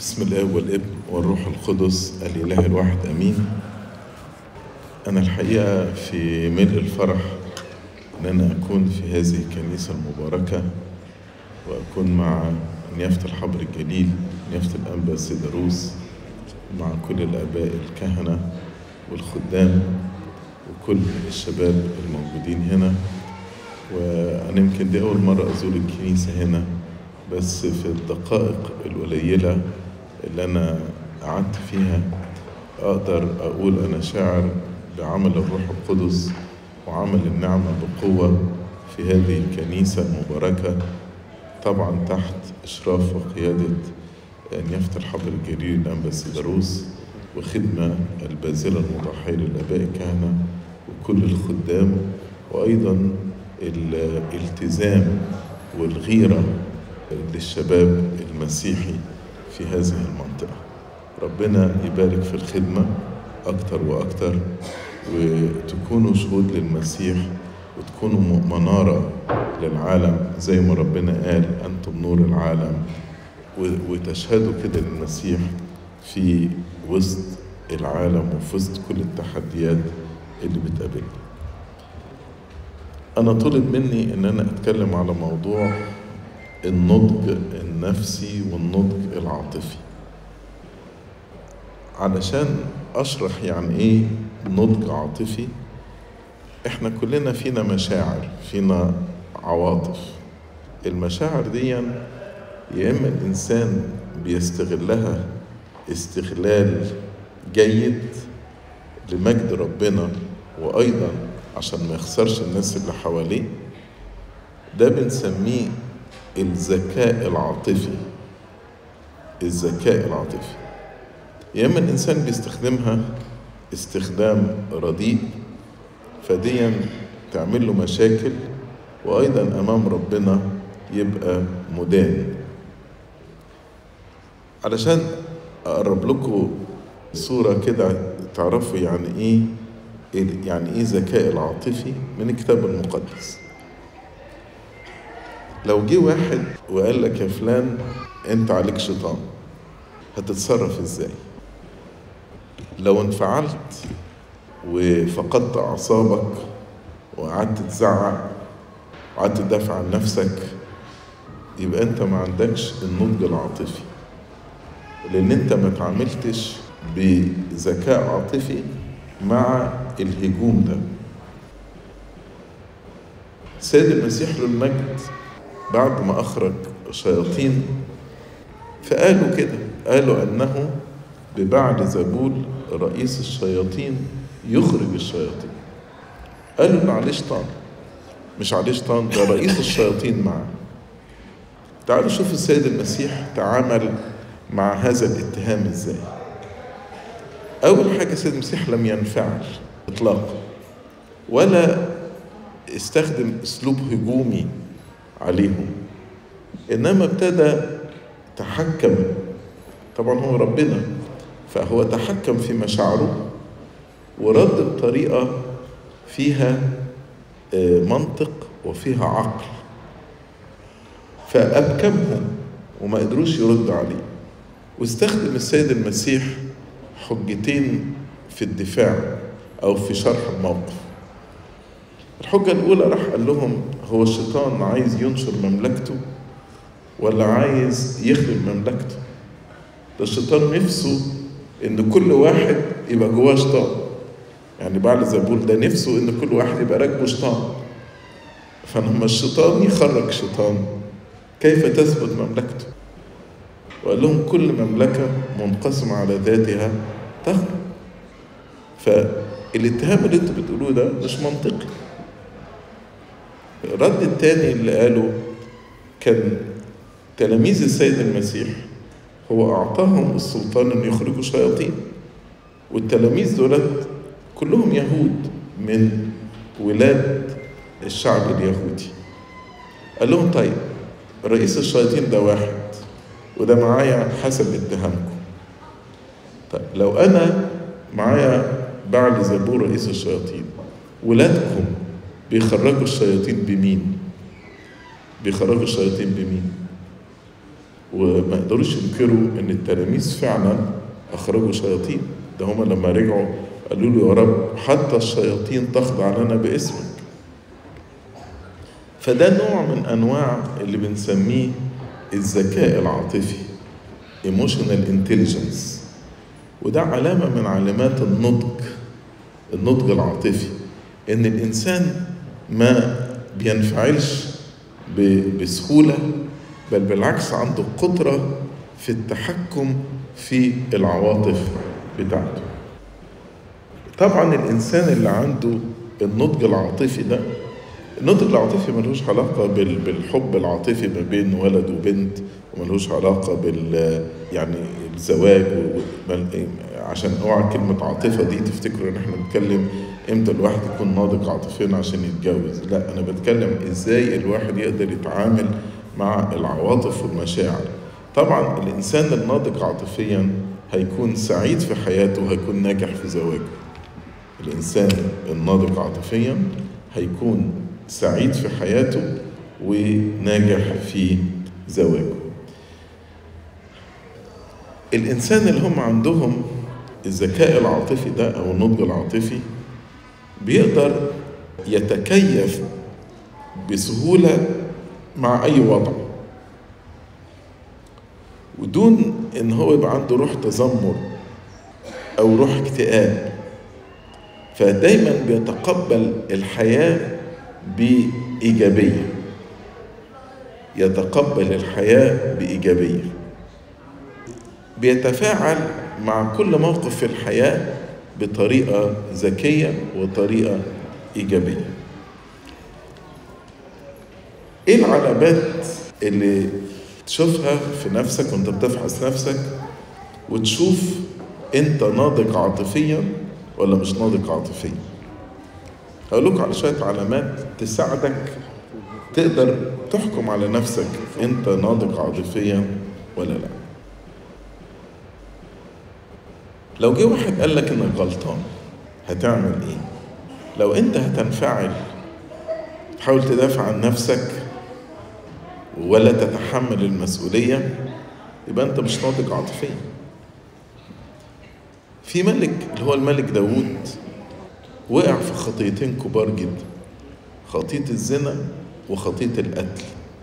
بسم الله والابن والروح القدس الإله الواحد أمين أنا الحقيقة في ملء الفرح أن أنا أكون في هذه الكنيسة المباركة وأكون مع نيافة الحبر الجليل نيافة الأنبا سيدروس مع كل الآباء الكهنة والخدام وكل الشباب الموجودين هنا وأنا يمكن دي أول مرة أزور الكنيسة هنا بس في الدقائق القليلة اللي أنا قعدت فيها أقدر أقول أنا شاعر بعمل الروح القدس وعمل النعمة بقوة في هذه الكنيسة المباركة طبعا تحت إشراف وقيادة نيافة الحبر الجليل الأنبا سيدروس وخدمة البازلة المضحية للآباء الكهنة وكل الخدام وأيضا الالتزام والغيرة للشباب المسيحي في هذه المنطقة ربنا يبارك في الخدمة أكتر وأكتر وتكونوا شهود للمسيح وتكونوا منارة للعالم زي ما ربنا قال أنتم نور العالم وتشهدوا كده للمسيح في وسط العالم وفي وسط كل التحديات اللي بتقابلنا أنا طلب مني إن أنا أتكلم على موضوع النضج النفسي والنضج العاطفي علشان أشرح يعني إيه نضج عاطفي إحنا كلنا فينا مشاعر فينا عواطف المشاعر دي يا إما الإنسان بيستغلها استغلال جيد لمجد ربنا وأيضا عشان ما يخسرش الناس اللي حواليه ده بنسميه الذكاء العاطفي الذكاء العاطفي يا اما الانسان بيستخدمها استخدام رديء فديا تعمل له مشاكل وايضا امام ربنا يبقى مدان علشان اقرب لكم صوره كده تعرفوا يعني ايه يعني ايه ذكاء العاطفي من الكتاب المقدس لو جه واحد وقال لك يا فلان انت عليك شيطان هتتصرف ازاي لو انفعلت وفقدت اعصابك وقعدت تزعق وقعدت تدافع عن نفسك يبقى انت ما عندكش النضج العاطفي لان انت ما تعاملتش بذكاء عاطفي مع الهجوم ده سيد المسيح له المجد بعد ما أخرج شياطين فقالوا كده قالوا أنه ببعل زبول رئيس الشياطين يخرج الشياطين قالوا إن عليه شيطان مش عليه شيطان ده رئيس الشياطين معه تعالوا شوف السيد المسيح تعامل مع هذا الاتهام ازاي أول حاجة السيد المسيح لم ينفعل إطلاقا ولا استخدم أسلوب هجومي عليهم انما ابتدى تحكم طبعا هو ربنا فهو تحكم في مشاعره ورد بطريقه فيها منطق وفيها عقل فابكمهم وما قدروش يردوا عليه واستخدم السيد المسيح حجتين في الدفاع او في شرح الموقف الحجة الأولى راح قال لهم هو الشيطان عايز ينشر مملكته ولا عايز يخرب مملكته ده الشيطان نفسه إن كل واحد يبقى جواه شيطان يعني بعد زبول ده نفسه إن كل واحد يبقى راكبه شيطان فلما الشيطان يخرج شيطان كيف تثبت مملكته وقال لهم كل مملكة منقسمة على ذاتها تخرج فالاتهام اللي انتوا بتقولوه ده مش منطقي الرد الثاني اللي قاله كان تلاميذ السيد المسيح هو أعطاهم السلطان أن يخرجوا شياطين والتلاميذ دولت كلهم يهود من ولاد الشعب اليهودي قال لهم طيب رئيس الشياطين ده واحد وده معايا حسب اتهامكم طيب لو أنا معايا بعل زبور رئيس الشياطين ولادكم بيخرجوا الشياطين بمين بيخرجوا الشياطين بمين وما يقدروش ينكروا ان التلاميذ فعلا اخرجوا شياطين ده هما لما رجعوا قالوا له يا رب حتى الشياطين تخضع لنا باسمك فده نوع من انواع اللي بنسميه الذكاء العاطفي emotional intelligence وده علامة من علامات النضج النضج العاطفي ان الانسان ما بينفعلش بسهولة بل بالعكس عنده قدرة في التحكم في العواطف بتاعته طبعا الانسان اللي عنده النضج العاطفي ده النضج العاطفي ملوش علاقة بالحب العاطفي ما بين ولد وبنت وملوش علاقة بال يعني الزواج عشان اوعى كلمة عاطفة دي تفتكروا ان احنا بنتكلم امتى الواحد يكون ناضج عاطفيا عشان يتجوز لا انا بتكلم ازاي الواحد يقدر يتعامل مع العواطف والمشاعر طبعا الانسان الناضج عاطفيا هيكون سعيد في حياته وهيكون ناجح في زواجه الانسان الناضج عاطفيا هيكون سعيد في حياته وناجح في زواجه الإنسان اللي هم عندهم الذكاء العاطفي ده أو النضج العاطفي بيقدر يتكيف بسهولة مع أي وضع ودون إن هو يبقى عنده روح تذمر أو روح اكتئاب فدايما بيتقبل الحياة بإيجابية يتقبل الحياة بإيجابية بيتفاعل مع كل موقف في الحياة بطريقة ذكية وطريقة إيجابية إيه العلامات اللي تشوفها في نفسك وانت بتفحص نفسك وتشوف انت ناضج عاطفيا ولا مش ناضج عاطفيا هقول لكم على شويه علامات تساعدك تقدر تحكم على نفسك انت ناضج عاطفيا ولا لا لو جه واحد قال لك انك غلطان هتعمل ايه لو انت هتنفعل تحاول تدافع عن نفسك ولا تتحمل المسؤولية يبقى انت مش ناضج عاطفيا في ملك اللي هو الملك داوود وقع في خطيتين كبار جدا خطية الزنا وخطية القتل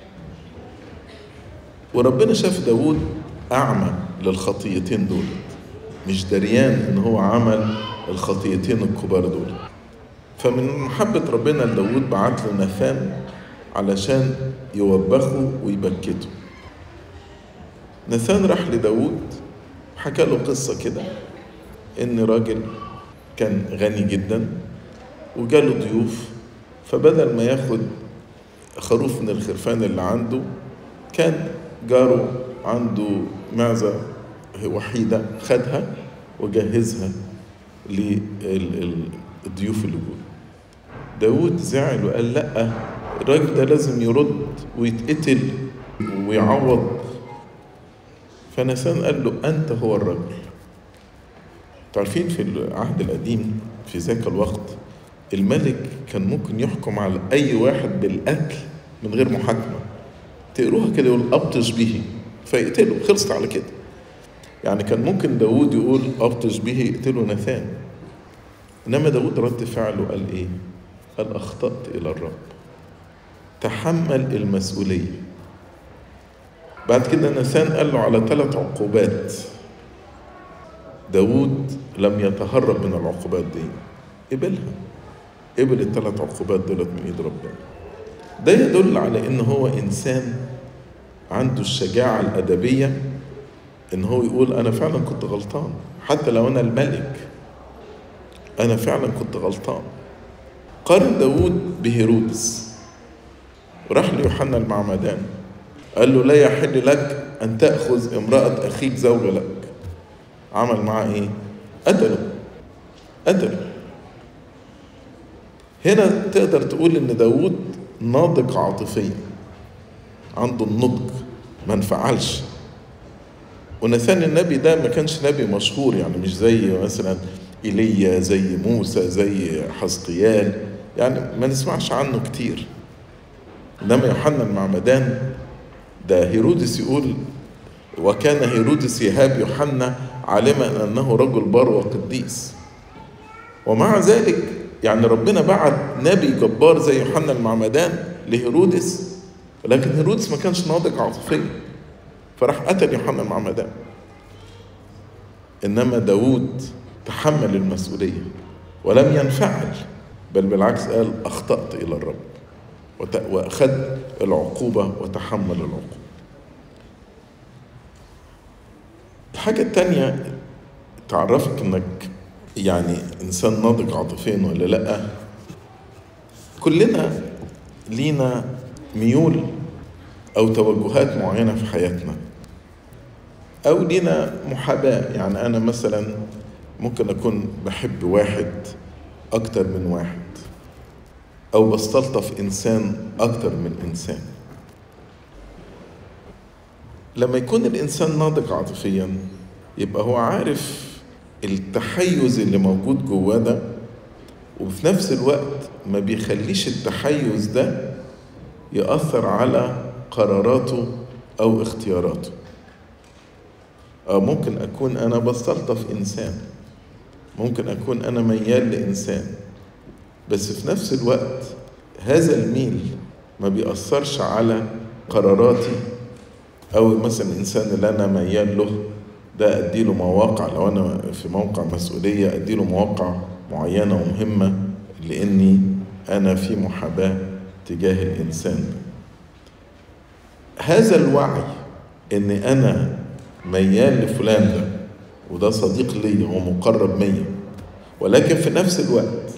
وربنا شاف داوود أعمى للخطيتين دول مش دريان إن هو عمل الخطيتين الكبار دول فمن محبة ربنا لداود بعت له ناثان علشان يوبخه ويبكته ناثان راح لداود حكى له قصة كده إن راجل كان غني جدا وجاله ضيوف فبدل ما ياخد خروف من الخرفان اللي عنده كان جاره عنده معزة وحيدة خدها وجهزها للضيوف اللي جوه داود زعل وقال لا الراجل ده لازم يرد ويتقتل ويعوض فنسان قال له أنت هو الرجل تعرفين في العهد القديم في ذاك الوقت الملك كان ممكن يحكم على أي واحد بالقتل من غير محاكمة تقروها كده يقول أبطش به فيقتله خلصت على كده يعني كان ممكن داود يقول أبطش به يقتله نثان إنما داود رد فعله قال إيه قال أخطأت إلى الرب تحمل المسؤولية بعد كده نثان قال له على ثلاث عقوبات داود لم يتهرب من العقوبات دي قبلها قبل الثلاث عقوبات دولت من ايد ربنا ده يدل على ان هو انسان عنده الشجاعة الأدبية إن هو يقول أنا فعلا كنت غلطان حتى لو أنا الملك أنا فعلا كنت غلطان قارن داود بهيرودس راح ليوحنا المعمدان قال له لا يحل لك أن تأخذ امرأة أخيك زوجة لك عمل معاه إيه؟ قتله قتله هنا تقدر تقول إن داود ناضج عاطفيا عنده النضج ما انفعلش ونثان النبي ده ما كانش نبي مشهور يعني مش زي مثلا ايليا زي موسى زي حزقيال يعني ما نسمعش عنه كتير انما يوحنا المعمدان ده هيرودس يقول وكان هيرودس يهاب يوحنا عالما انه رجل بار وقديس ومع ذلك يعني ربنا بعت نبي جبار زي يوحنا المعمدان لهيرودس لكن هيرودس ما كانش ناضج عاطفيا فراح قتل يوحنا المعمدان انما داود تحمل المسؤوليه ولم ينفعل بل بالعكس قال اخطات الى الرب واخذ العقوبه وتحمل العقوبه الحاجه الثانيه تعرفك انك يعني انسان ناضج عاطفيا ولا لا كلنا لينا ميول او توجهات معينه في حياتنا او لينا محاباه يعني انا مثلا ممكن اكون بحب واحد اكتر من واحد او بستلطف انسان اكتر من انسان لما يكون الانسان ناضج عاطفيا يبقى هو عارف التحيز اللي موجود جواه ده وفي نفس الوقت ما بيخليش التحيز ده يأثر على قراراته أو اختياراته أو ممكن أكون أنا بستلطف إنسان ممكن أكون أنا ميال لإنسان بس في نفس الوقت هذا الميل ما بيأثرش على قراراتي أو مثلا الإنسان اللي أنا ميال له ده أديله مواقع لو أنا في موقع مسؤولية أديله مواقع معينة ومهمة لأني أنا في محاباة تجاه الإنسان هذا الوعي إن أنا ميال لفلان ده وده صديق ليا ومقرب ميا ولكن في نفس الوقت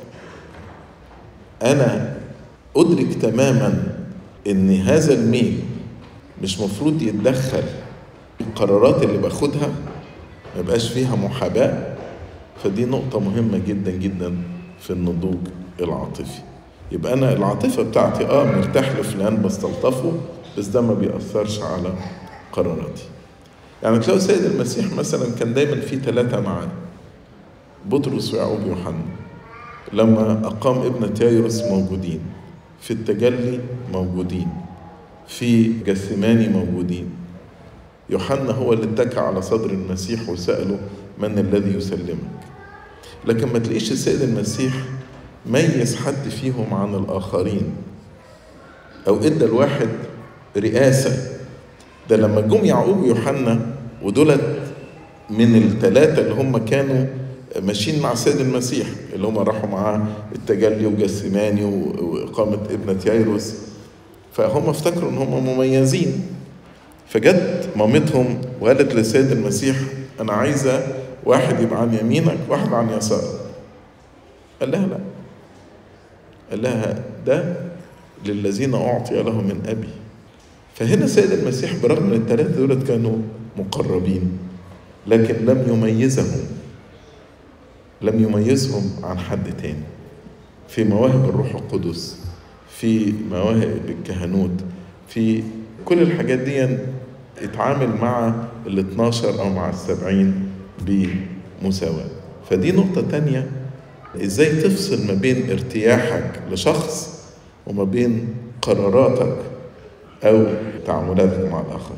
أنا أدرك تماما إن هذا الميل مش مفروض يتدخل القرارات اللي باخدها ما يبقاش فيها محاباة فدي نقطة مهمة جدا جدا في النضوج العاطفي يبقى أنا العاطفة بتاعتي آه مرتاح لفلان بستلطفه بس ده ما بيأثرش على قراراتي يعني تلاقوا سيد المسيح مثلا كان دايما في ثلاثة معاه بطرس ويعقوب ويوحنا لما أقام ابنة يايروس موجودين في التجلي موجودين في جثماني موجودين يوحنا هو اللي اتكى على صدر المسيح وسأله من الذي يسلمك لكن ما تلاقيش السيد المسيح ميز حد فيهم عن الآخرين أو إدى الواحد رئاسة ده لما جم يعقوب ويوحنا ودولت من الثلاثة اللي هم كانوا ماشيين مع السيد المسيح اللي هم راحوا معاه التجلي وجسماني وإقامة ابنة يايروس فهم افتكروا ان هم مميزين فجت مامتهم وقالت للسيد المسيح انا عايزه واحد يبقى عن يمينك واحد عن يسارك قال لها لا قال لها ده للذين اعطي لهم من ابي فهنا السيد المسيح برغم ان الثلاثه دولت كانوا مقربين لكن لم يميزهم لم يميزهم عن حد تاني في مواهب الروح القدس في مواهب الكهنوت في كل الحاجات دي اتعامل مع ال 12 او مع السبعين بمساواة فدي نقطة تانية ازاي تفصل ما بين ارتياحك لشخص وما بين قراراتك او تعاملاتك مع الاخر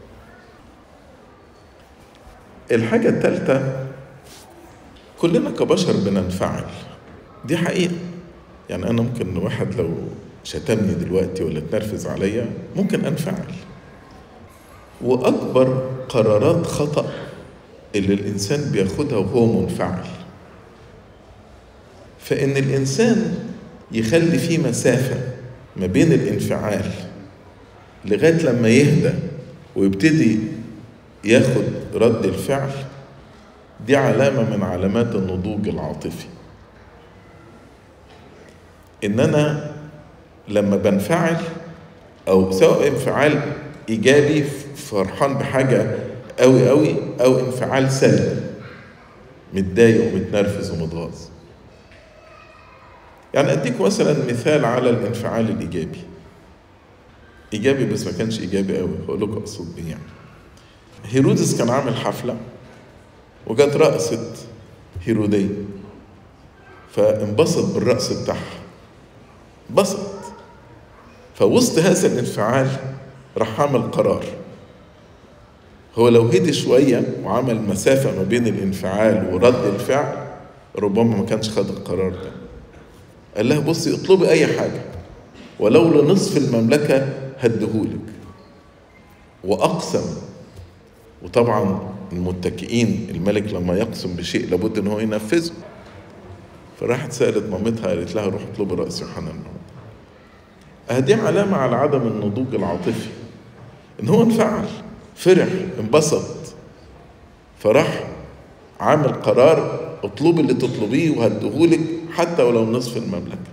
الحاجة الثالثة كلنا كبشر بننفعل دي حقيقة يعني أنا ممكن واحد لو شتمني دلوقتي ولا اتنرفز عليا ممكن أنفعل وأكبر قرارات خطأ اللي الإنسان بياخدها وهو منفعل فإن الإنسان يخلي فيه مسافة ما بين الانفعال لغاية لما يهدى ويبتدي ياخد رد الفعل دي علامة من علامات النضوج العاطفي ان انا لما بنفعل او سواء انفعال ايجابي فرحان بحاجه قوي قوي او انفعال سلبي متضايق ومتنرفز ومتغاظ يعني اديك مثلا مثال على الانفعال الايجابي ايجابي بس ما كانش ايجابي قوي هقول لكم اقصد ايه يعني هيرودس كان عامل حفله وجت رقصه هيروديه فانبسط بالرقص بتاعها انبسط فوسط هذا الانفعال راح عامل قرار هو لو هدي شوية وعمل مسافة ما بين الانفعال ورد الفعل ربما ما كانش خد القرار ده قال لها بصي اطلبي أي حاجة ولو لنصف المملكة هديهولك وأقسم وطبعا المتكئين الملك لما يقسم بشيء لابد ان هو ينفذه فراحت سألت مامتها قالت لها روح اطلبي رأس يوحنا النهارده دي علامة على عدم النضوج العاطفي ان هو انفعل فرح انبسط فراح عامل قرار اطلبي اللي تطلبيه وهديهولك حتى ولو نصف المملكة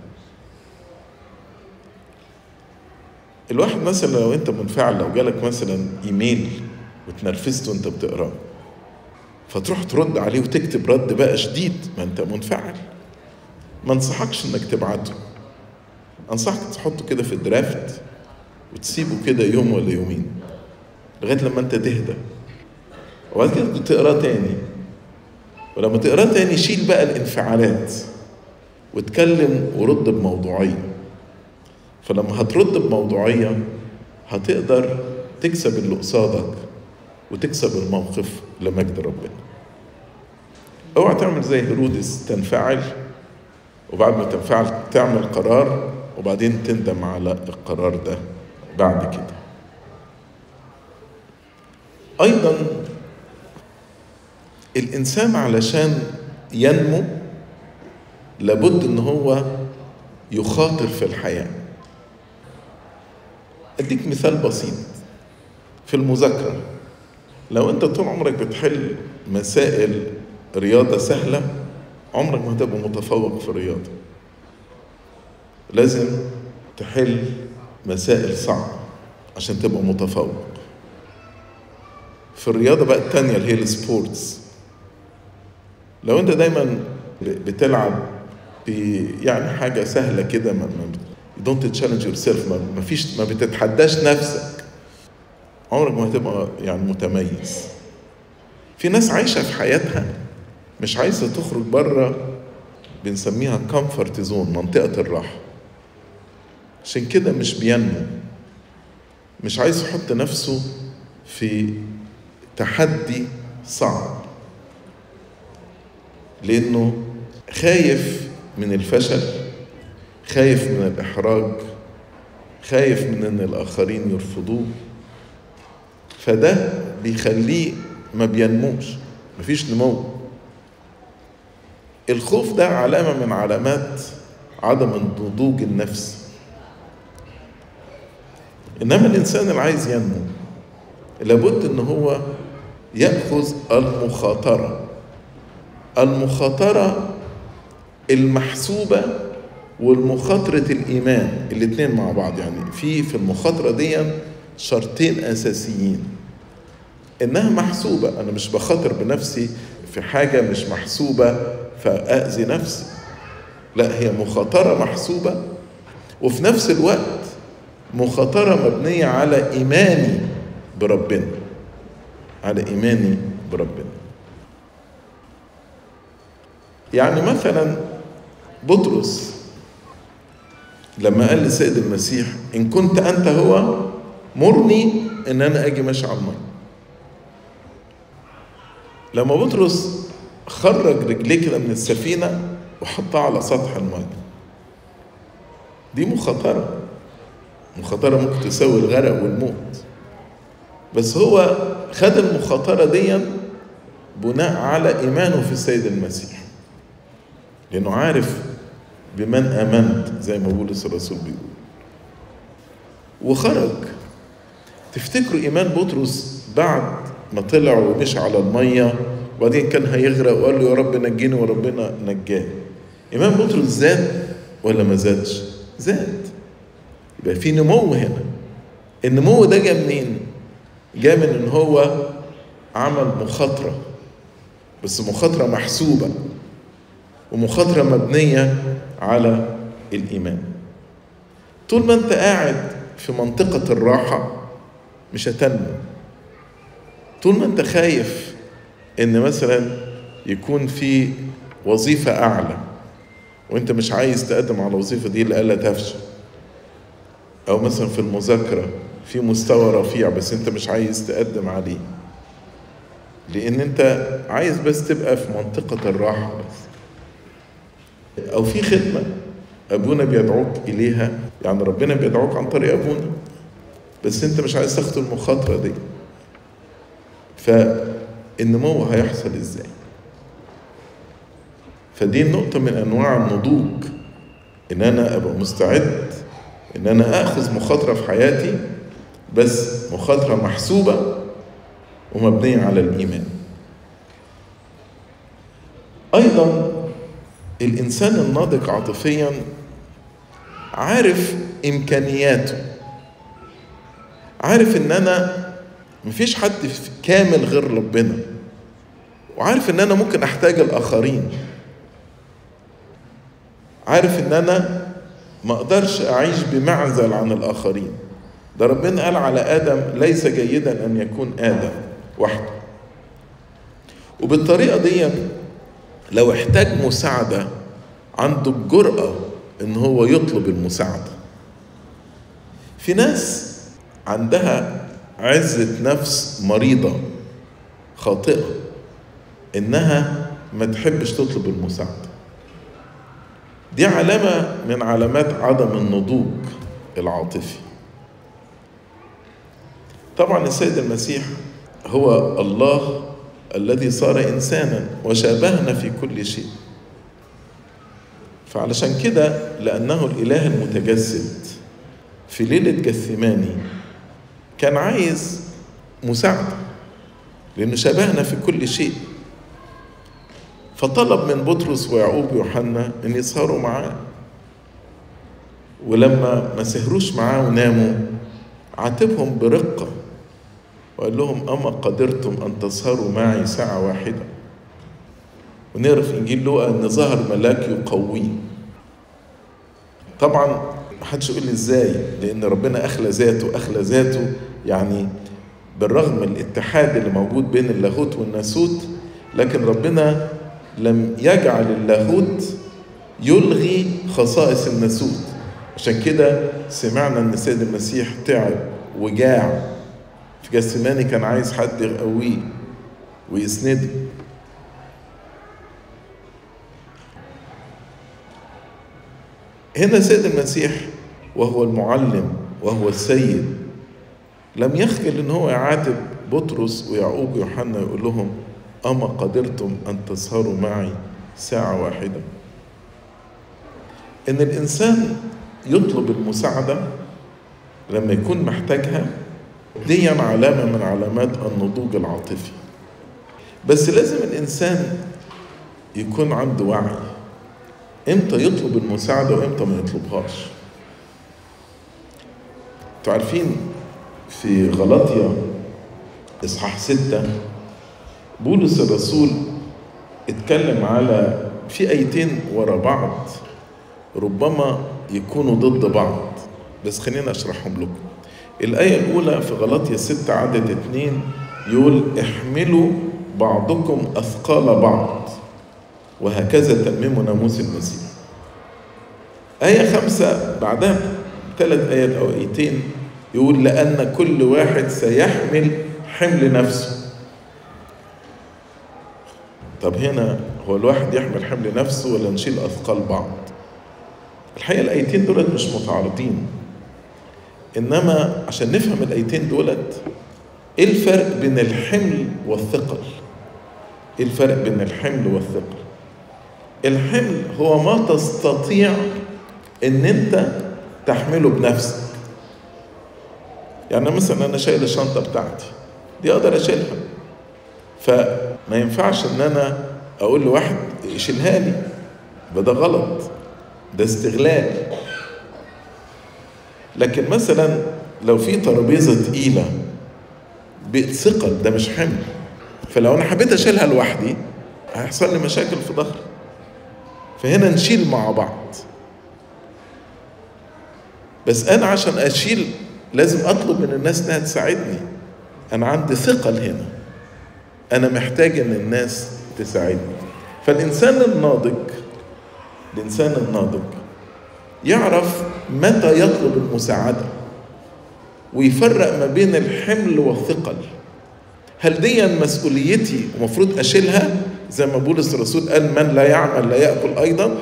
الواحد مثلا لو انت منفعل لو جالك مثلا ايميل واتنرفزت وانت بتقراه فتروح ترد عليه وتكتب رد بقى شديد ما انت منفعل ما انصحكش انك تبعته انصحك تحطه كده في الدرافت وتسيبه كده يوم ولا يومين لغايه لما انت تهدى وبعد كده تقراه تاني ولما تقراه تاني شيل بقى الانفعالات واتكلم ورد بموضوعيه فلما هترد بموضوعيه هتقدر تكسب اللي قصادك وتكسب الموقف لمجد ربنا اوعى تعمل زي هيرودس تنفعل وبعد ما تنفعل تعمل قرار وبعدين تندم على القرار ده بعد كده ايضا الانسان علشان ينمو لابد ان هو يخاطر في الحياه اديك مثال بسيط في المذاكره لو انت طول عمرك بتحل مسائل رياضه سهله عمرك ما هتبقى متفوق في الرياضه لازم تحل مسائل صعبه عشان تبقى متفوق في الرياضه بقى التانية اللي هي السبورتس لو انت دايما بتلعب في يعني حاجه سهله كده ما دونت تشالنج يور سيلف ما فيش ما بتتحداش نفسك عمرك ما هتبقى يعني متميز في ناس عايشه في حياتها مش عايزه تخرج بره بنسميها كومفورت زون منطقه الراحه عشان كده مش بينمو مش عايز يحط نفسه في تحدي صعب لانه خايف من الفشل خايف من الاحراج خايف من ان الاخرين يرفضوه فده بيخليه ما بينموش مفيش نمو الخوف ده علامه من علامات عدم النضوج النفسي انما الانسان اللي عايز ينمو لابد ان هو ياخذ المخاطره المخاطره المحسوبه والمخاطره الايمان الاثنين مع بعض يعني في في المخاطره دي شرطين اساسيين انها محسوبه انا مش بخاطر بنفسي في حاجه مش محسوبه فاذي نفسي لا هي مخاطره محسوبه وفي نفس الوقت مخاطره مبنيه على ايماني بربنا على ايماني بربنا يعني مثلا بطرس لما قال لسيد المسيح ان كنت انت هو مرني ان انا اجي ماشي على الميه لما بطرس خرج رجليه كده من السفينه وحطها على سطح الميه دي مخاطره مخاطره ممكن تساوي الغرق والموت بس هو خد المخاطره دي بناء على ايمانه في السيد المسيح لانه عارف بمن امنت زي ما بولس الرسول بيقول وخرج تفتكروا ايمان بطرس بعد ما طلع ومشي على الميه وبعدين كان هيغرق وقال له يا رب نجيني وربنا نجاه ايمان بطرس زاد ولا ما زادش زاد يبقى في نمو هنا النمو ده جه منين جاء من ان هو عمل مخاطره بس مخاطره محسوبه ومخاطره مبنيه على الايمان طول ما انت قاعد في منطقه الراحه مش هتنمو طول ما انت خايف ان مثلا يكون في وظيفه اعلى وانت مش عايز تقدم على الوظيفه دي لألا تفشل او مثلا في المذاكره في مستوى رفيع بس انت مش عايز تقدم عليه لان انت عايز بس تبقى في منطقة الراحة بس او في خدمة ابونا بيدعوك اليها يعني ربنا بيدعوك عن طريق ابونا بس انت مش عايز تاخد المخاطرة دي فالنمو هيحصل ازاي فدي نقطة من انواع النضوج ان انا ابقى مستعد ان انا اخذ مخاطرة في حياتي بس مخاطرة محسوبة ومبنية على الايمان ايضا الانسان الناضج عاطفيا عارف امكانياته عارف ان انا مفيش حد كامل غير ربنا وعارف ان انا ممكن احتاج الاخرين عارف ان انا ما اقدرش اعيش بمعزل عن الاخرين ده ربنا قال على ادم ليس جيدا ان يكون ادم وحده وبالطريقه دي لو احتاج مساعده عنده الجرأة ان هو يطلب المساعدة في ناس عندها عزة نفس مريضة خاطئة انها ما تحبش تطلب المساعدة دي علامة من علامات عدم النضوج العاطفي طبعا السيد المسيح هو الله الذي صار انسانا وشابهنا في كل شيء فعلشان كده لأنه الإله المتجسد في ليلة جثماني كان عايز مساعدة لأنه شبهنا في كل شيء فطلب من بطرس ويعقوب ويوحنا أن يسهروا معاه ولما ما سهروش معاه وناموا عاتبهم برقة وقال لهم أما قدرتم أن تسهروا معي ساعة واحدة ونقرا في انجيل لوقا ان ظهر ملاك يقويه طبعا محدش يقول لي ازاي لان ربنا اخلى ذاته اخلى ذاته يعني بالرغم من الاتحاد اللي موجود بين اللاهوت والناسوت لكن ربنا لم يجعل اللاهوت يلغي خصائص الناسوت عشان كده سمعنا ان السيد المسيح تعب وجاع في جسماني كان عايز حد يقويه ويسنده هنا سيد المسيح وهو المعلم وهو السيد لم يخجل ان هو يعاتب بطرس ويعقوب ويوحنا يقول لهم اما قدرتم ان تسهروا معي ساعه واحده ان الانسان يطلب المساعده لما يكون محتاجها دي علامه من علامات النضوج العاطفي بس لازم الانسان يكون عنده وعي امتى يطلب المساعدة وامتى ما يطلبهاش انتوا عارفين في غلطية اصحاح ستة بولس الرسول اتكلم على في ايتين ورا بعض ربما يكونوا ضد بعض بس خلينا اشرحهم لكم الآية الأولى في غلطية ستة عدد اتنين يقول احملوا بعضكم أثقال بعض وهكذا تمموا ناموس المسيح آية خمسة بعدها ثلاث آيات أو آيتين يقول لأن كل واحد سيحمل حمل نفسه طب هنا هو الواحد يحمل حمل نفسه ولا نشيل أثقال بعض الحقيقة الآيتين دولت مش متعارضين إنما عشان نفهم الآيتين دولت إيه الفرق بين الحمل والثقل إيه الفرق بين الحمل والثقل الحمل هو ما تستطيع ان انت تحمله بنفسك يعني مثلا انا شايل الشنطه بتاعتي دي اقدر اشيلها فما ينفعش ان انا اقول لواحد يشيلها لي ده غلط ده استغلال لكن مثلا لو في ترابيزه تقيله بثقل ده مش حمل فلو انا حبيت اشيلها لوحدي هيحصل لي مشاكل في ظهري فهنا نشيل مع بعض بس انا عشان اشيل لازم اطلب من الناس انها تساعدني انا عندي ثقل هنا انا محتاج ان الناس تساعدني فالانسان الناضج الانسان الناضج يعرف متى يطلب المساعده ويفرق ما بين الحمل والثقل هل دي مسؤوليتي ومفروض اشيلها زي ما بولس الرسول قال من لا يعمل لا ياكل ايضا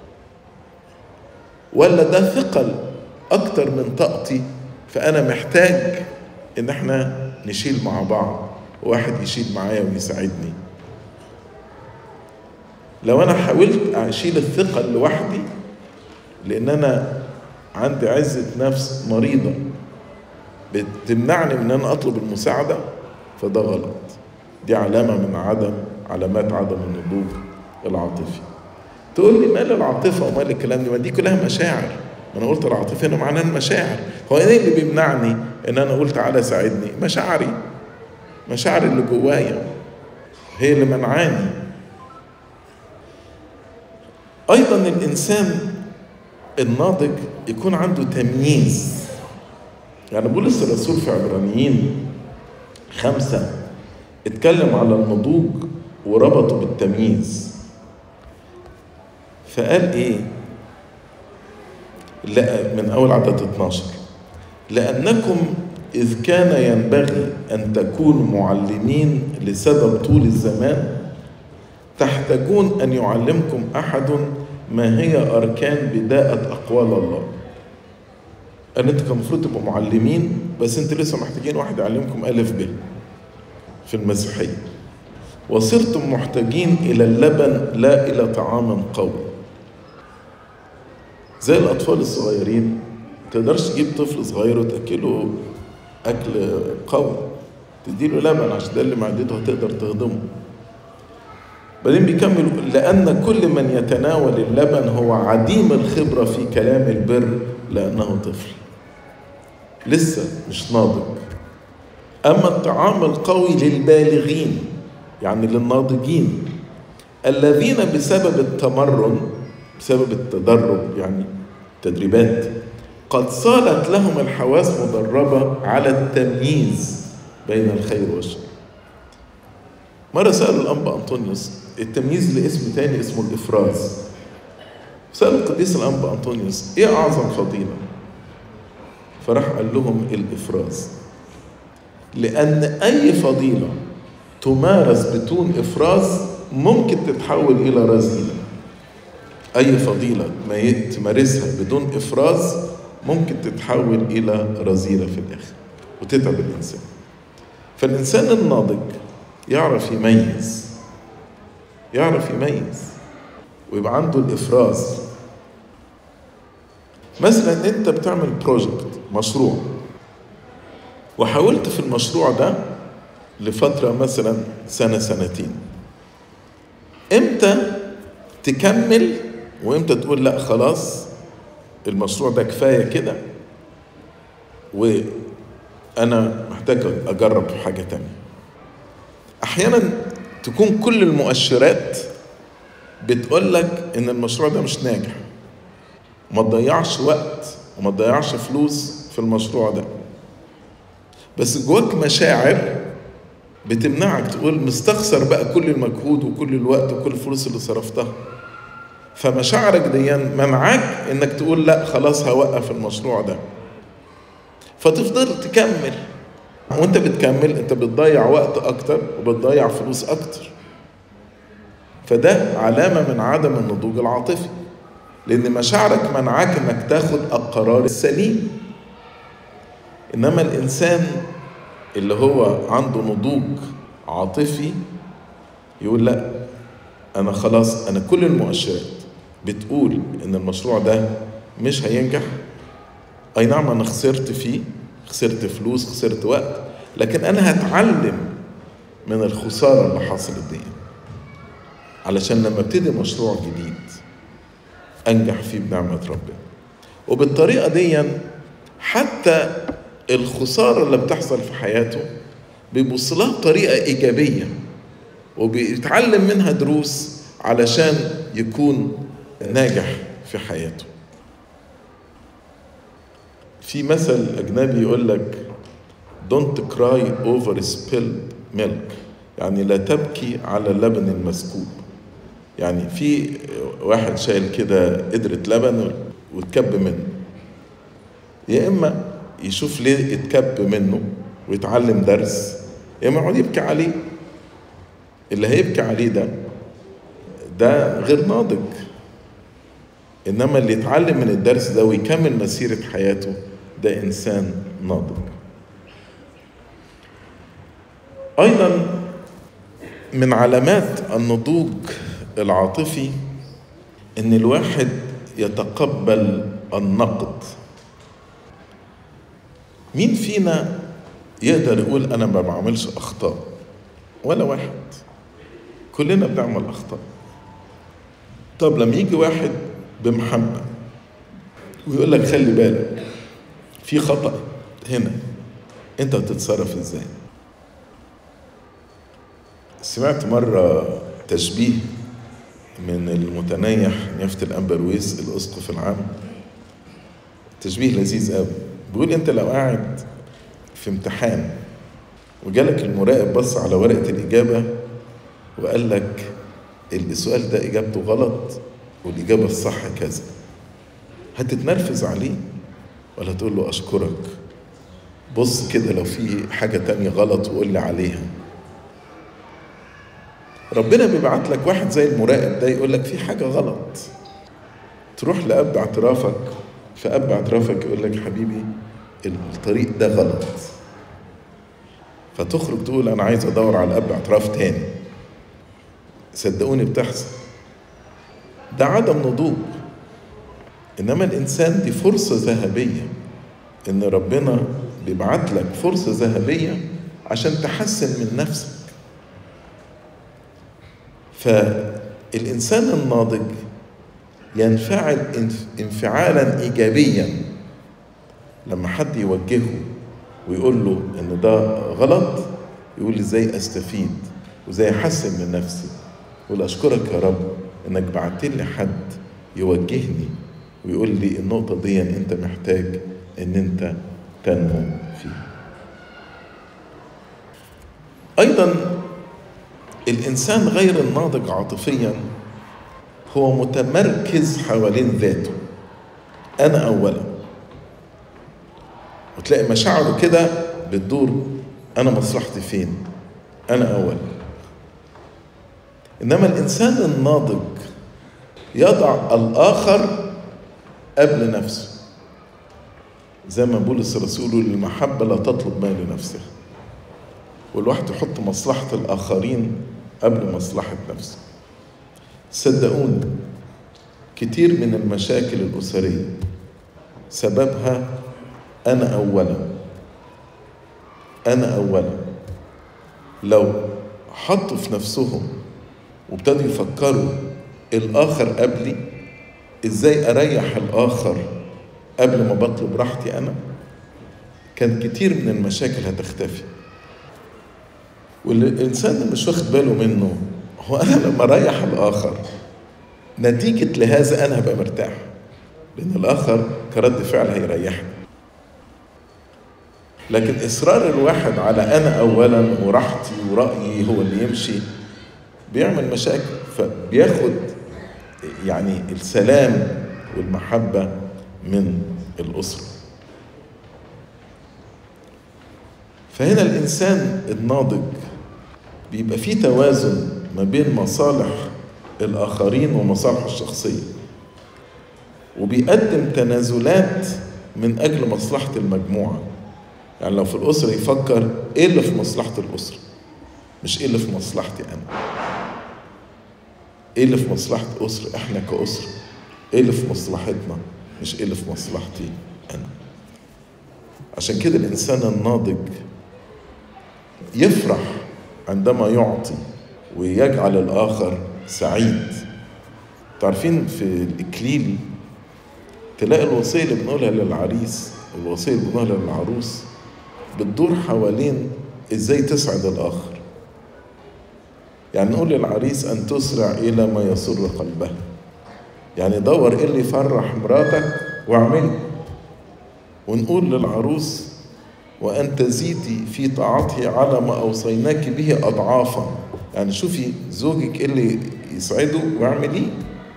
ولا ده ثقل اكتر من طاقتي فانا محتاج ان احنا نشيل مع بعض وواحد يشيل معايا ويساعدني لو انا حاولت اشيل الثقل لوحدي لان انا عندي عزة نفس مريضة بتمنعني من ان انا اطلب المساعدة فده غلط دي علامة من عدم علامات عدم النضوج العاطفي تقول لي مال العاطفة ومال الكلام دي ما دي كلها مشاعر ما انا قلت العاطفة هنا معناها المشاعر هو ايه اللي بيمنعني ان انا اقول تعالى ساعدني مشاعري مشاعر اللي جوايا هي اللي منعاني ايضا الانسان الناضج يكون عنده تمييز يعني بولس الرسول في عبرانيين خمسة اتكلم على النضوج وربطه بالتمييز فقال ايه لا من اول عدد 12 لانكم اذ كان ينبغي ان تكونوا معلمين لسبب طول الزمان تحتاجون ان يعلمكم احد ما هي اركان بداءة اقوال الله ان انتوا كان المفروض تبقوا معلمين بس انتوا لسه محتاجين واحد يعلمكم الف ب في المسيحيه وصرتم محتاجين الى اللبن لا الى طعام قوي زي الاطفال الصغيرين تقدرش تجيب طفل صغير وتاكله اكل قوي تديله لبن عشان ده اللي معدته هتقدر تهضمه بعدين بيكمل لأن كل من يتناول اللبن هو عديم الخبرة في كلام البر لأنه طفل لسه مش ناضج أما الطعام القوي للبالغين يعني للناضجين الذين بسبب التمرن بسبب التدرب يعني تدريبات قد صارت لهم الحواس مدربة على التمييز بين الخير والشر مرة سألوا الأنبا أنطونيوس التمييز لاسم تاني اسمه الإفراز سألوا القديس الأنبا أنطونيوس إيه أعظم فضيلة؟ فراح قال لهم الإفراز لأن أي فضيلة تمارس بدون إفراز ممكن تتحول إلى رذيلة أي فضيلة ما تمارسها بدون إفراز ممكن تتحول إلى رذيلة في الآخر وتتعب الإنسان فالإنسان الناضج يعرف يميز يعرف يميز ويبقى عنده الافراز مثلا انت بتعمل بروجكت مشروع وحاولت في المشروع ده لفتره مثلا سنه سنتين امتى تكمل وامتى تقول لا خلاص المشروع ده كفايه كده وانا محتاج اجرب حاجه تانيه احيانا تكون كل المؤشرات بتقول لك ان المشروع ده مش ناجح وما تضيعش وقت وما تضيعش فلوس في المشروع ده بس جواك مشاعر بتمنعك تقول مستخسر بقى كل المجهود وكل الوقت وكل الفلوس اللي صرفتها فمشاعرك دي منعاك انك تقول لا خلاص هوقف المشروع ده فتفضل تكمل وانت بتكمل انت بتضيع وقت اكتر وبتضيع فلوس اكتر فده علامة من عدم النضوج العاطفي لأن مشاعرك منعاك إنك تاخد القرار السليم إنما الإنسان اللي هو عنده نضوج عاطفي يقول لا أنا خلاص أنا كل المؤشرات بتقول إن المشروع ده مش هينجح أي نعم أنا خسرت فيه خسرت فلوس خسرت وقت لكن أنا هتعلم من الخسارة اللي حصلت دي علشان لما ابتدي مشروع جديد انجح فيه بنعمة ربنا وبالطريقة دي حتى الخسارة اللي بتحصل في حياته بيبص لها بطريقة إيجابية وبيتعلم منها دروس علشان يكون ناجح في حياته في مثل أجنبي يقول لك don't cry over spilled milk يعني لا تبكي على اللبن المسكوب يعني في واحد شايل كده قدرة لبن واتكب منه يا إما يشوف ليه اتكب منه ويتعلم درس يا ما يقعد يبكي عليه اللي هيبكي عليه ده ده غير ناضج انما اللي يتعلم من الدرس ده ويكمل مسيره حياته ده انسان ناضج ايضا من علامات النضوج العاطفي ان الواحد يتقبل النقد مين فينا يقدر يقول انا ما بعملش اخطاء ولا واحد كلنا بنعمل اخطاء طب لما يجي واحد بمحبه ويقول لك خلي بالك في خطا هنا انت هتتصرف ازاي سمعت مره تشبيه من المتنيح نيافة الأنبرويس الأسقف العام تشبيه لذيذ قوي بيقول أنت لو قاعد في امتحان وجالك المراقب بص على ورقة الإجابة وقال لك السؤال ده إجابته غلط والإجابة الصح كذا هتتنرفز عليه ولا تقول له أشكرك بص كده لو في حاجة تانية غلط وقول لي عليها ربنا بيبعت لك واحد زي المراقب ده يقول لك في حاجة غلط تروح لأب اعترافك فأب اعترافك يقول لك حبيبي الطريق ده غلط فتخرج تقول أنا عايز أدور على أب اعتراف تاني صدقوني بتحصل ده عدم نضوج إنما الإنسان دي فرصة ذهبية إن ربنا بيبعت لك فرصة ذهبية عشان تحسن من نفسك فالإنسان الناضج ينفعل انفعالا إيجابيا لما حد يوجهه ويقول له إن ده غلط يقول إزاي أستفيد وإزاي أحسن من نفسي يقول أشكرك يا رب إنك بعت لي حد يوجهني ويقول لي النقطة دي أنت محتاج إن أنت تنمو فيها أيضا الإنسان غير الناضج عاطفيا هو متمركز حوالين ذاته أنا أولا وتلاقي مشاعره كده بتدور أنا مصلحتي فين أنا أولا إنما الإنسان الناضج يضع الآخر قبل نفسه زي ما بولس الرسول يقول المحبة لا تطلب ما لنفسها والواحد يحط مصلحة الآخرين قبل مصلحة نفسه صدقوني كتير من المشاكل الأسرية سببها أنا أولا أنا أولا لو حطوا في نفسهم وابتدوا يفكروا الآخر قبلي إزاي أريح الآخر قبل ما بطلب راحتي أنا كان كتير من المشاكل هتختفي والإنسان اللي مش واخد باله منه هو أنا لما أريح الآخر نتيجة لهذا أنا هبقى مرتاح لأن الآخر كرد فعل هيريحني لكن إصرار الواحد على أنا أولا وراحتي ورأيي هو اللي يمشي بيعمل مشاكل فبياخد يعني السلام والمحبة من الأسرة فهنا الإنسان الناضج بيبقى فيه توازن ما بين مصالح الآخرين ومصالحه الشخصية وبيقدم تنازلات من أجل مصلحة المجموعة يعني لو في الأسرة يفكر إيه اللي في مصلحة الأسرة مش إيه اللي في مصلحتي أنا إيه اللي في مصلحة أسرة إحنا كأسرة إيه اللي في مصلحتنا مش إيه اللي في مصلحتي أنا عشان كده الإنسان الناضج يفرح عندما يعطي ويجعل الآخر سعيد تعرفين في الإكليل تلاقي الوصية اللي بنقولها للعريس والوصية اللي بنقولها للعروس بتدور حوالين إزاي تسعد الآخر يعني نقول للعريس أن تسرع إلى ما يسر قلبها يعني دور إيه اللي يفرح مراتك واعمله ونقول للعروس وأن تزيدي في طاعته على ما أوصيناك به أضعافا يعني شوفي زوجك إيه اللي يسعده واعمليه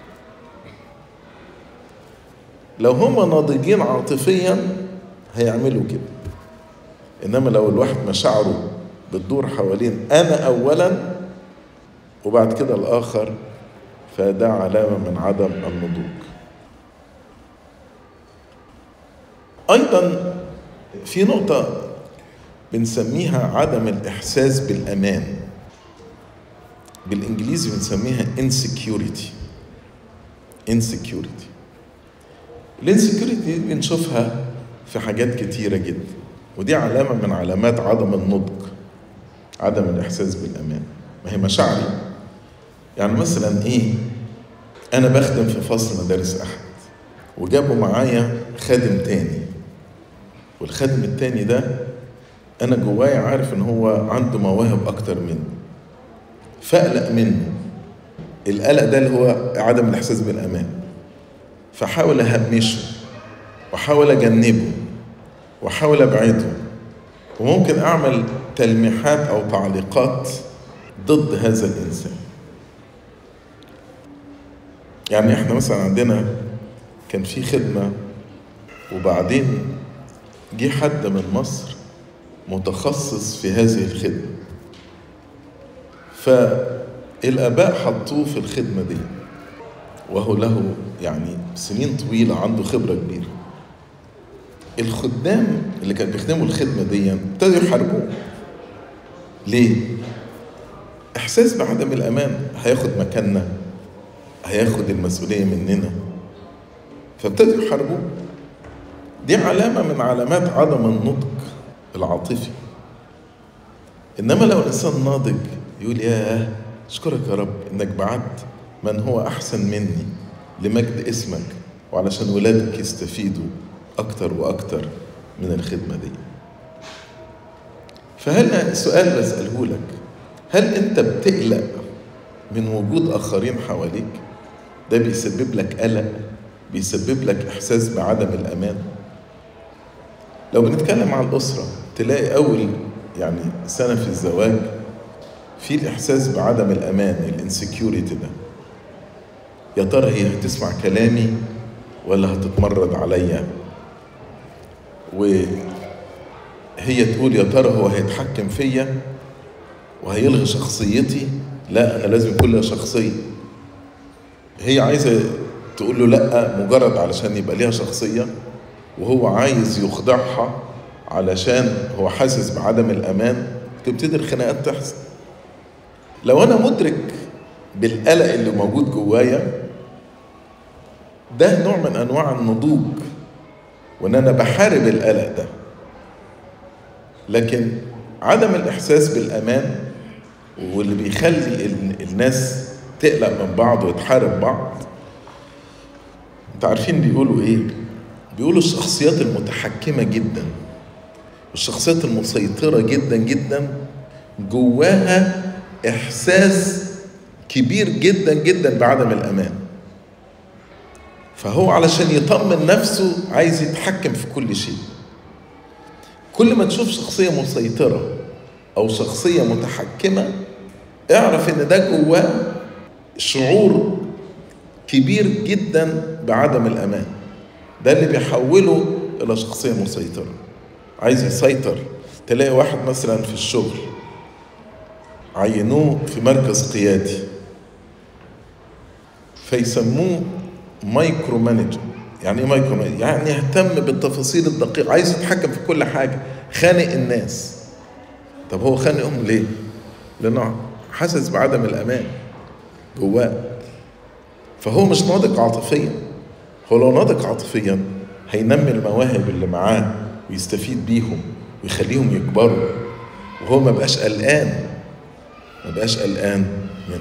لو هما ناضجين عاطفيا هيعملوا كده إنما لو الواحد مشاعره بتدور حوالين أنا أولا وبعد كده الآخر فده علامة من عدم النضوج أيضا في نقطة بنسميها عدم الإحساس بالأمان بالإنجليزي بنسميها insecurity insecurity الانسكيورتي بنشوفها في حاجات كتيرة جدا ودي علامة من علامات عدم النضج عدم الإحساس بالأمان ما هي مشاعري يعني مثلا إيه أنا بخدم في فصل مدارس أحد وجابوا معايا خادم تاني والخادم التاني ده أنا جوايا عارف إن هو عنده مواهب أكتر مني فأقلق منه القلق ده اللي هو عدم الإحساس بالأمان فحاول أهمشه وأحاول أجنبه وأحاول أبعده وممكن أعمل تلميحات أو تعليقات ضد هذا الإنسان يعني إحنا مثلا عندنا كان في خدمة وبعدين جه حد من مصر متخصص في هذه الخدمة فالآباء حطوه في الخدمة دي وهو له يعني سنين طويلة عنده خبرة كبيرة الخدام اللي كانوا بيخدموا الخدمة دي ابتدوا يحاربوه ليه؟ إحساس بعدم الأمان هياخد مكاننا هياخد المسؤولية مننا فابتدوا يحاربوه دي علامة من علامات عدم النضج العاطفي إنما لو الإنسان ناضج يقول ياه أشكرك يا رب إنك بعت من هو أحسن مني لمجد اسمك وعلشان ولادك يستفيدوا أكتر وأكتر من الخدمة دي فهل سؤال بسأله لك هل أنت بتقلق من وجود آخرين حواليك ده بيسبب لك قلق بيسبب لك إحساس بعدم الأمان لو بنتكلم عن الأسرة تلاقي أول يعني سنة في الزواج في الإحساس بعدم الأمان الانسكيورتي ده يا ترى هي هتسمع كلامي ولا هتتمرد عليا وهي تقول يا ترى هو هيتحكم فيا وهيلغي شخصيتي لا انا لازم يكون لها شخصيه هي عايزه تقول له لا مجرد علشان يبقى ليها شخصيه وهو عايز يخضعها علشان هو حاسس بعدم الامان تبتدي الخناقات تحصل لو انا مدرك بالقلق اللي موجود جوايا ده نوع من انواع النضوج وان انا بحارب القلق ده لكن عدم الاحساس بالامان واللي بيخلي الناس تقلق من بعض وتحارب بعض انت عارفين بيقولوا ايه بيقولوا الشخصيات المتحكمه جدا والشخصيات المسيطره جدا جدا جواها احساس كبير جدا جدا بعدم الامان فهو علشان يطمن نفسه عايز يتحكم في كل شيء كل ما تشوف شخصية مسيطرة أو شخصية متحكمة اعرف إن ده جواه شعور كبير جدا بعدم الأمان ده اللي بيحوله إلى شخصية مسيطرة عايز يسيطر تلاقي واحد مثلا في الشغل عينوه في مركز قيادي فيسموه مايكرو مانجر يعني ايه مايكرو مانجر؟ يعني يهتم بالتفاصيل الدقيقة عايز يتحكم في كل حاجة خانق الناس طب هو خانقهم ليه؟ لأنه حاسس بعدم الأمان جواه فهو مش ناضج عاطفيا هو لو ناضج عاطفيا هينمي المواهب اللي معاه ويستفيد بيهم ويخليهم يكبروا وهو ما بقاش قلقان ما بقاش قلقان منهم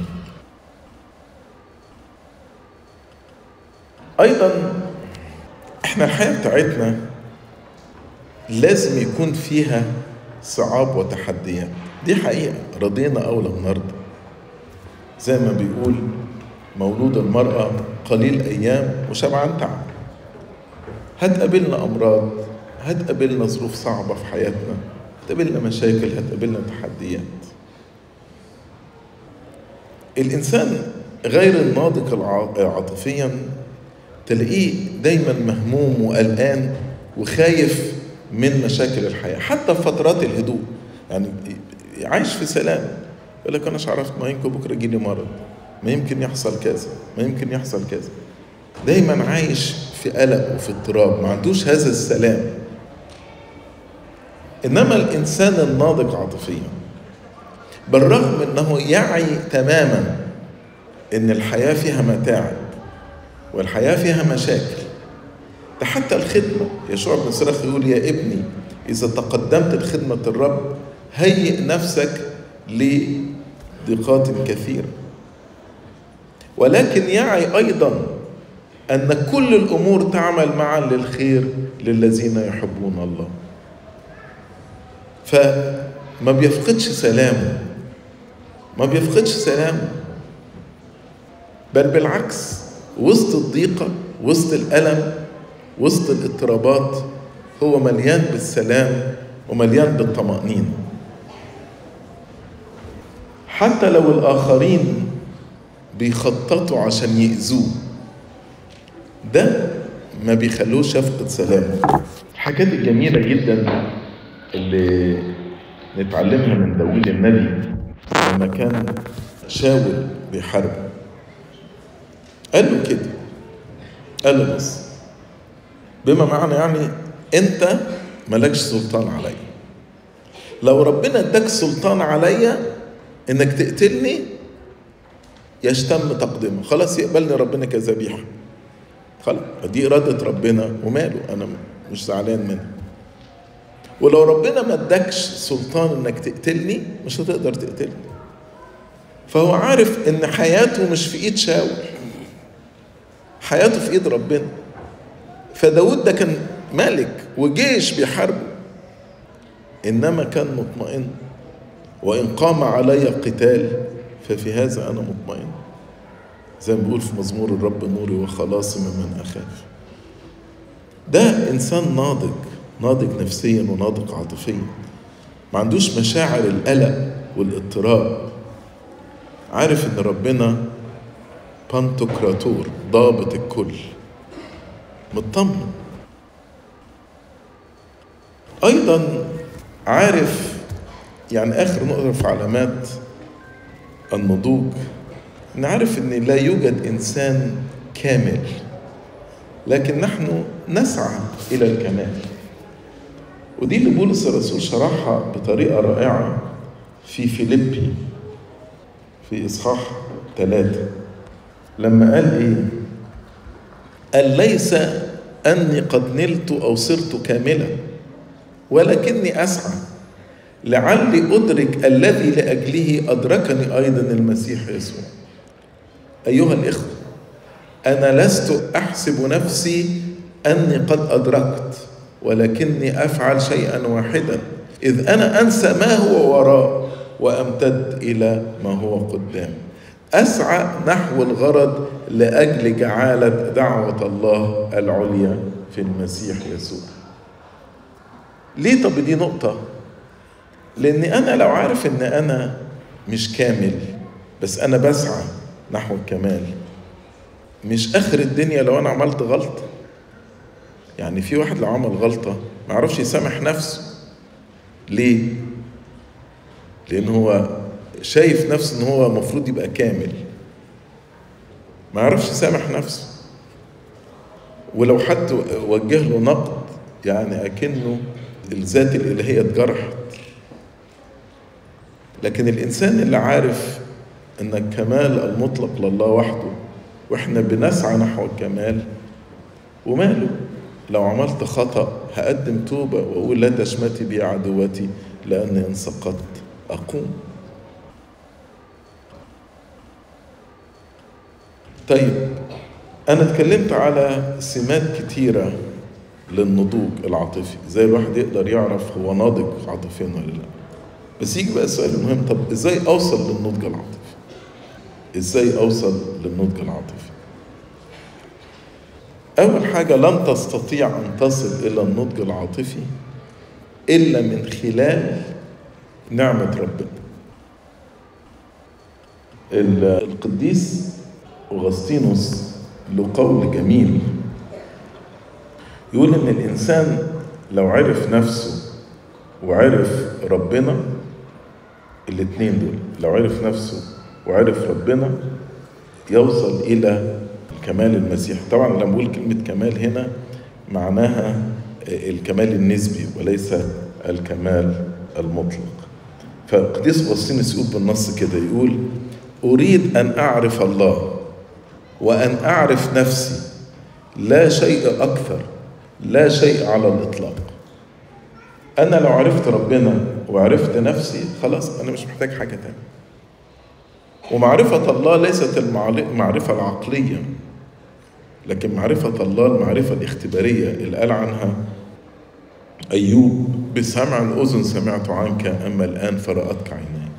ايضا احنا الحياه بتاعتنا لازم يكون فيها صعاب وتحديات دي حقيقه رضينا او لم نرضى زي ما بيقول مولود المراه قليل ايام وشبعان تعب هتقابلنا امراض هتقابلنا ظروف صعبه في حياتنا هتقابلنا مشاكل هتقابلنا تحديات الانسان غير الناضج عاطفيا تلاقيه دايما مهموم وقلقان وخايف من مشاكل الحياه حتى في فترات الهدوء يعني عايش في سلام يقول لك انا عرفت ما يمكن بكره يجي لي مرض ما يمكن يحصل كذا ما يمكن يحصل كذا دايما عايش في قلق وفي اضطراب ما عندوش هذا السلام انما الانسان الناضج عاطفيا بالرغم انه يعي تماما ان الحياه فيها متاعب والحياه فيها مشاكل ده حتى الخدمه يشوع بن سرخ يقول يا ابني اذا تقدمت لخدمه الرب هيئ نفسك لضيقات كثيره ولكن يعي ايضا ان كل الامور تعمل معا للخير للذين يحبون الله فما بيفقدش سلامه ما بيفقدش سلامه بل بالعكس وسط الضيقه وسط الالم وسط الاضطرابات هو مليان بالسلام ومليان بالطمانينه حتى لو الاخرين بيخططوا عشان يأذوه ده ما بيخلوش يفقد سلامه الحاجات الجميلة جدا اللي نتعلمها من داوود النبي لما كان شاول بيحارب قال له كده قال له بص بما معنى يعني انت مالكش سلطان عليا لو ربنا اداك سلطان عليا انك تقتلني يشتم تقدمه خلاص يقبلني ربنا كذبيحة خلاص دي إرادة ربنا وماله أنا مش زعلان منها ولو ربنا ما ادكش سلطان انك تقتلني مش هتقدر تقتلني فهو عارف ان حياته مش في ايد شاول حياته في ايد ربنا فداود ده كان ملك وجيش بيحاربه انما كان مطمئن وان قام علي قتال ففي هذا أنا مطمئن زي ما بيقول في مزمور الرب نوري وخلاصي ممن أخاف ده إنسان ناضج ناضج نفسيا وناضج عاطفيا ما عندوش مشاعر القلق والاضطراب عارف ان ربنا بانتوكراتور ضابط الكل مطمن ايضا عارف يعني اخر نقطه في علامات النضوج نعرف ان لا يوجد انسان كامل لكن نحن نسعى الى الكمال ودي اللي بولس الرسول شرحها بطريقه رائعه في فيليبي في اصحاح ثلاثه لما قال ايه قال ليس اني قد نلت او صرت كاملا ولكني اسعى لعلي أدرك الذي لأجله أدركني أيضا المسيح يسوع أيها الإخوة أنا لست أحسب نفسي أني قد أدركت ولكني أفعل شيئا واحدا إذ أنا أنسى ما هو وراء وأمتد إلى ما هو قدام أسعى نحو الغرض لأجل جعالة دعوة الله العليا في المسيح يسوع ليه طب دي نقطة لأن أنا لو عارف إن أنا مش كامل بس أنا بسعى نحو الكمال مش آخر الدنيا لو أنا عملت غلطة يعني في واحد لو عمل غلطة ما يعرفش يسامح نفسه ليه؟ لأن هو شايف نفسه إن هو المفروض يبقى كامل ما يعرفش يسامح نفسه ولو حد وجه له نقد يعني أكنه الذات الإلهية اتجرحت لكن الإنسان اللي عارف أن الكمال المطلق لله وحده وإحنا بنسعى نحو الكمال وماله لو عملت خطأ هقدم توبة وأقول لا تشمتي بي عدوتي لأني إن سقطت أقوم طيب أنا اتكلمت على سمات كتيرة للنضوج العاطفي زي الواحد يقدر يعرف هو ناضج عاطفيا ولا لا بس يجي بقى السؤال المهم طب ازاي اوصل للنضج العاطفي ازاي اوصل للنضج العاطفي اول حاجه لن تستطيع ان تصل الى النضج العاطفي الا من خلال نعمه ربنا القديس اغسطينوس له قول جميل يقول ان الانسان لو عرف نفسه وعرف ربنا الاتنين دول لو عرف نفسه وعرف ربنا يوصل إلى كمال المسيح طبعا لما بقول كلمة كمال هنا معناها الكمال النسبي وليس الكمال المطلق فقديس أغسطينوس يقول بالنص كده يقول أريد أن أعرف الله وأن أعرف نفسي لا شيء أكثر لا شيء على الإطلاق أنا لو عرفت ربنا وعرفت نفسي خلاص أنا مش محتاج حاجة تانية ومعرفة الله ليست المعرفة العقلية لكن معرفة الله المعرفة الاختبارية اللي قال عنها أيوب بسمع الأذن سمعت عنك أما الآن فرأتك عيناي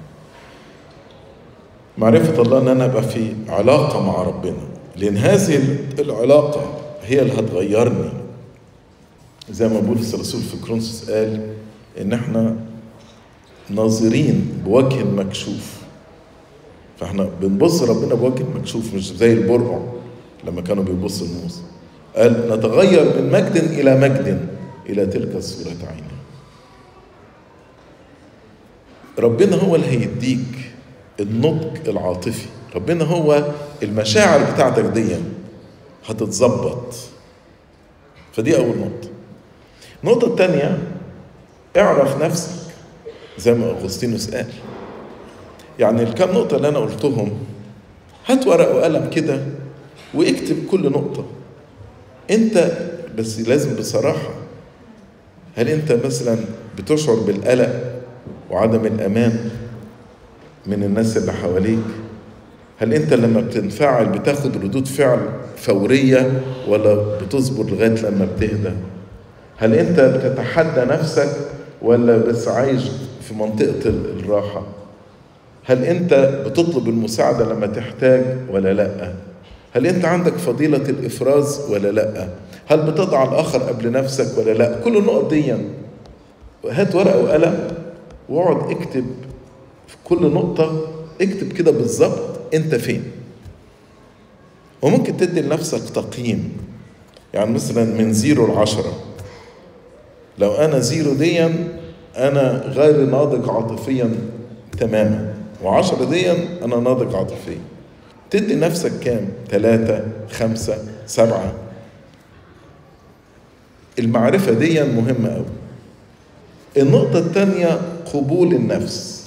معرفة الله أن أنا أبقى في علاقة مع ربنا لأن هذه العلاقة هي اللي هتغيرني زي ما بولس الرسول في كرونسوس قال إن إحنا ناظرين بوجه مكشوف فإحنا بنبص ربنا بوجه مكشوف مش زي البرع لما كانوا بيبصوا لموسى قال نتغير من مجد إلى مجد إلى تلك الصورة عينه ربنا هو اللي هيديك النضج العاطفي ربنا هو المشاعر بتاعتك دي هتتظبط فدي أول نقطة النقطة الثانية اعرف نفسك زي ما أغسطينوس قال يعني الكام نقطة اللي أنا قلتهم هات ورق وقلم كده واكتب كل نقطة أنت بس لازم بصراحة هل أنت مثلا بتشعر بالقلق وعدم الأمان من الناس اللي حواليك هل أنت لما بتنفعل بتاخد ردود فعل فورية ولا بتصبر لغاية لما بتهدى هل أنت بتتحدى نفسك ولا بس عايش في منطقة الراحة هل أنت بتطلب المساعدة لما تحتاج ولا لأ هل أنت عندك فضيلة الإفراز ولا لأ هل بتضع الآخر قبل نفسك ولا لأ كل النقط دي هات ورقة وقلم واقعد اكتب في كل نقطة اكتب كده بالظبط انت فين وممكن تدي لنفسك تقييم يعني مثلا من زيرو لعشرة لو أنا زيرو ديا أنا غير ناضج عاطفيا تماما وعشرة ديا أنا ناضج عاطفيا تدي نفسك كام؟ ثلاثة خمسة سبعة المعرفة دي مهمة أوي النقطة الثانية قبول النفس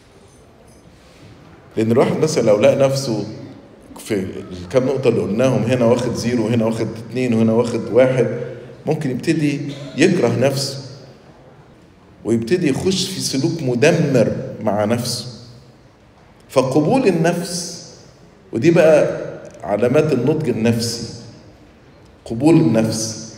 لأن الواحد مثلا لو لقى نفسه في الكام نقطة اللي قلناهم هنا واخد زيرو وهنا واخد اتنين وهنا واخد واحد ممكن يبتدي يكره نفسه ويبتدي يخش في سلوك مدمر مع نفسه فقبول النفس ودي بقى علامات النضج النفسي قبول النفس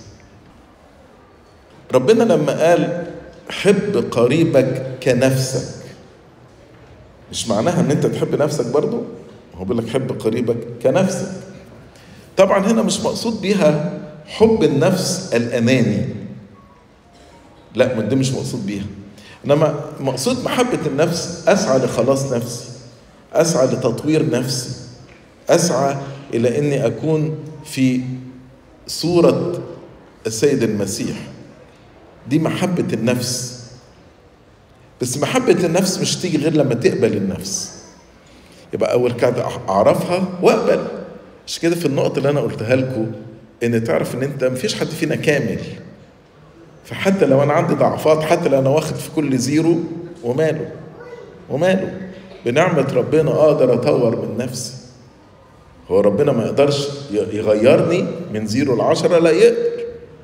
ربنا لما قال حب قريبك كنفسك مش معناها ان انت تحب نفسك برضو هو بيقول لك حب قريبك كنفسك طبعا هنا مش مقصود بيها حب النفس الاناني لا ما دي مش مقصود بيها انما مقصود محبه النفس اسعى لخلاص نفسي اسعى لتطوير نفسي اسعى الى اني اكون في صوره السيد المسيح دي محبه النفس بس محبه النفس مش تيجي غير لما تقبل النفس يبقى اول كده اعرفها واقبل مش كده في النقط اللي انا قلتها لكم ان تعرف ان انت مفيش حد فينا كامل فحتى لو انا عندي ضعفات حتى لو انا واخد في كل زيرو وماله وماله بنعمة ربنا اقدر اطور من نفسي هو ربنا ما يقدرش يغيرني من زيرو لعشرة لا يقدر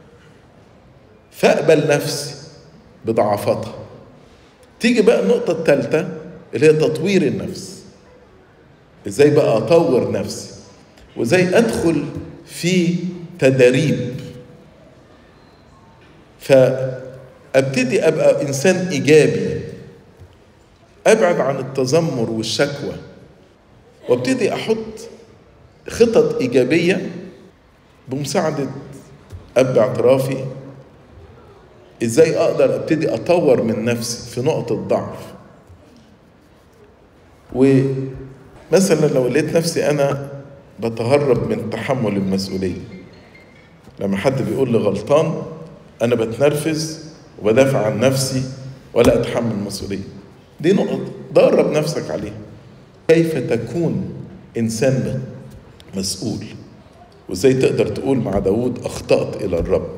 فاقبل نفسي بضعفاتها تيجي بقى النقطة الثالثة اللي هي تطوير النفس ازاي بقى اطور نفسي وازاي ادخل في تدريب فابتدي ابقى انسان ايجابي ابعد عن التذمر والشكوى وابتدي احط خطط ايجابيه بمساعده اب اعترافي ازاي اقدر ابتدي اطور من نفسي في نقطه ضعف ومثلا لو لقيت نفسي انا بتهرب من تحمل المسؤوليه لما حد بيقول لي غلطان انا بتنرفز وبدافع عن نفسي ولا اتحمل المسؤوليه دي نقطة درب نفسك عليها كيف تكون إنسان مسؤول وإزاي تقدر تقول مع داود أخطأت إلى الرب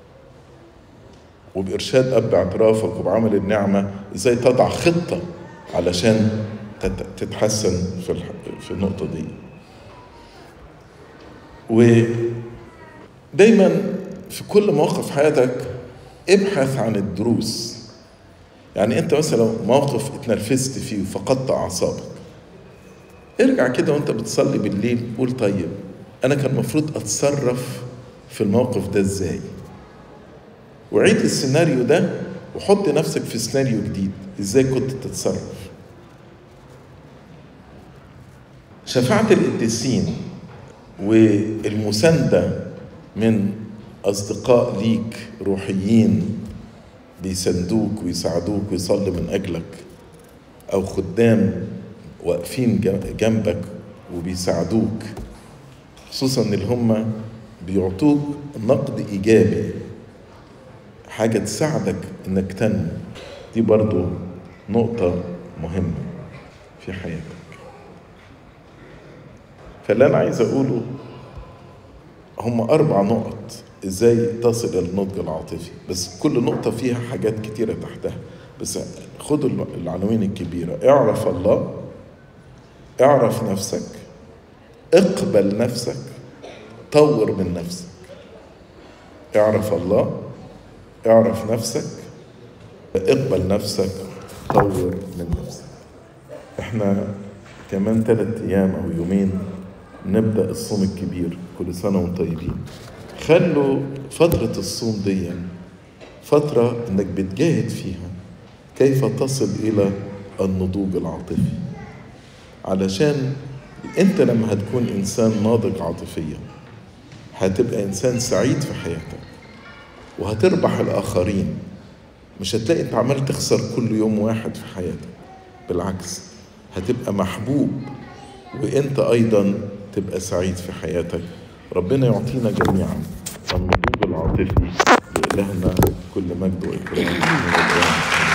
وبإرشاد أب اعترافك وبعمل النعمة إزاي تضع خطة علشان تتحسن في في النقطة دي ودايما في كل مواقف حياتك ابحث عن الدروس يعني انت مثلا موقف اتنرفزت فيه وفقدت اعصابك ارجع كده وانت بتصلي بالليل قول طيب انا كان المفروض اتصرف في الموقف ده ازاي وعيد السيناريو ده وحط نفسك في سيناريو جديد ازاي كنت تتصرف شفاعة القديسين والمساندة من أصدقاء ليك روحيين بيساندوك ويساعدوك ويصلي من أجلك أو خدام واقفين جنبك وبيساعدوك خصوصا اللي هم بيعطوك نقد إيجابي حاجة تساعدك إنك تنمو دي برضو نقطة مهمة في حياتك فاللي أنا عايز أقوله هم أربع نقط إزاي تصل إلى النضج العاطفي بس كل نقطة فيها حاجات كتيرة تحتها بس خدوا العناوين الكبيرة اعرف الله اعرف نفسك اقبل نفسك طور من نفسك اعرف الله اعرف نفسك اقبل نفسك طور من نفسك احنا كمان ثلاثة ايام او يومين نبدا الصوم الكبير كل سنه وانتم طيبين خلوا فتره الصوم دي فتره انك بتجاهد فيها كيف تصل الى النضوج العاطفي علشان انت لما هتكون انسان ناضج عاطفيا هتبقى انسان سعيد في حياتك وهتربح الاخرين مش هتلاقي انت عمال تخسر كل يوم واحد في حياتك بالعكس هتبقى محبوب وانت ايضا تبقى سعيد في حياتك ربنا يعطينا جميعا النضوج العاطفي لإلهنا كل مجد وإكرام من الآن